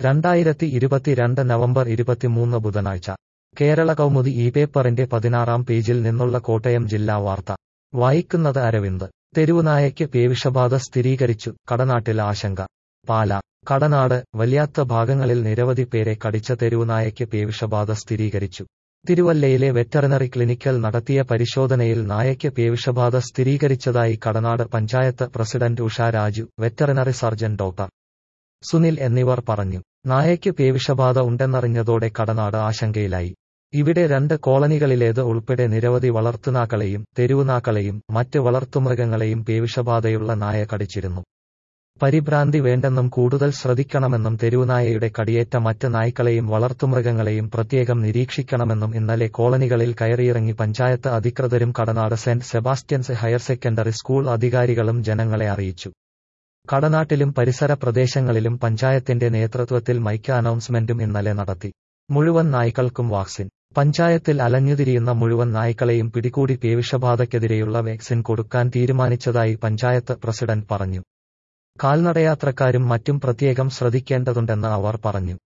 രണ്ടായിരത്തി ഇരുപത്തിരണ്ട് നവംബർ ഇരുപത്തിമൂന്ന് ബുധനാഴ്ച കേരള കൗമുദി ഈ പേപ്പറിന്റെ പതിനാറാം പേജിൽ നിന്നുള്ള കോട്ടയം ജില്ലാ വാർത്ത വായിക്കുന്നത് അരവിന്ദ് തെരുവുനായയ്ക്ക് പേവിഷബാധ സ്ഥിരീകരിച്ചു കടനാട്ടിൽ ആശങ്ക പാല കടനാട് വലിയാത്ത ഭാഗങ്ങളിൽ നിരവധി പേരെ കടിച്ച തെരുവുനായയ്ക്ക് പേവിഷബാധ സ്ഥിരീകരിച്ചു തിരുവല്ലയിലെ വെറ്ററിനറി ക്ലിനിക്കൽ നടത്തിയ പരിശോധനയിൽ നായയ്ക്ക് പേവിഷബാധ സ്ഥിരീകരിച്ചതായി Kadanad panchayat president Usha Raju veterinary surgeon doctor Sunil എന്നിവർ പറഞ്ഞു നായയ്ക്ക് പേവിഷബാധ ഉണ്ടെന്നറിഞ്ഞതോടെ കടനാട് ആശങ്കയിലായി ഇവിടെ രണ്ട് കോളനികളിലേത് ഉൾപ്പെടെ നിരവധി വളർത്തുനാക്കളെയും തെരുവുനാക്കളെയും മറ്റ് വളർത്തുമൃഗങ്ങളെയും പേവിഷബാധയുള്ള നായ കടിച്ചിരുന്നു പരിഭ്രാന്തി വേണ്ടെന്നും കൂടുതൽ ശ്രദ്ധിക്കണമെന്നും തെരുവുനായയുടെ കടിയേറ്റ മറ്റ് നായ്ക്കളെയും വളർത്തുമൃഗങ്ങളെയും പ്രത്യേകം നിരീക്ഷിക്കണമെന്നും ഇന്നലെ കോളനികളിൽ കയറിയിറങ്ങി പഞ്ചായത്ത് അധികൃതരും Kadanad saint Sebastian's higher secondary school അധികാരികളും ജനങ്ങളെ അറിയിച്ചു കടനാട്ടിലും പരിസര പ്രദേശങ്ങളിലും പഞ്ചായത്തിന്റെ നേതൃത്വത്തിൽ മൈക്ക് അനൗൺസ്മെന്റും ഇന്നലെ നടത്തി മുഴുവൻ നായ്ക്കൾക്കും വാക്സിൻ പഞ്ചായത്തിൽ അലഞ്ഞുതിരിയുന്ന മുഴുവൻ നായ്ക്കളെയും പിടികൂടി പേവിഷബാധയ്ക്കെതിരെയുള്ള വാക്സിൻ കൊടുക്കാൻ തീരുമാനിച്ചതായി പഞ്ചായത്ത് പ്രസിഡന്റ് പറഞ്ഞു കാൽനടയാത്രക്കാരും മറ്റും പ്രത്യേകം ശ്രദ്ധിക്കേണ്ടതുണ്ടെന്ന് അവർ പറഞ്ഞു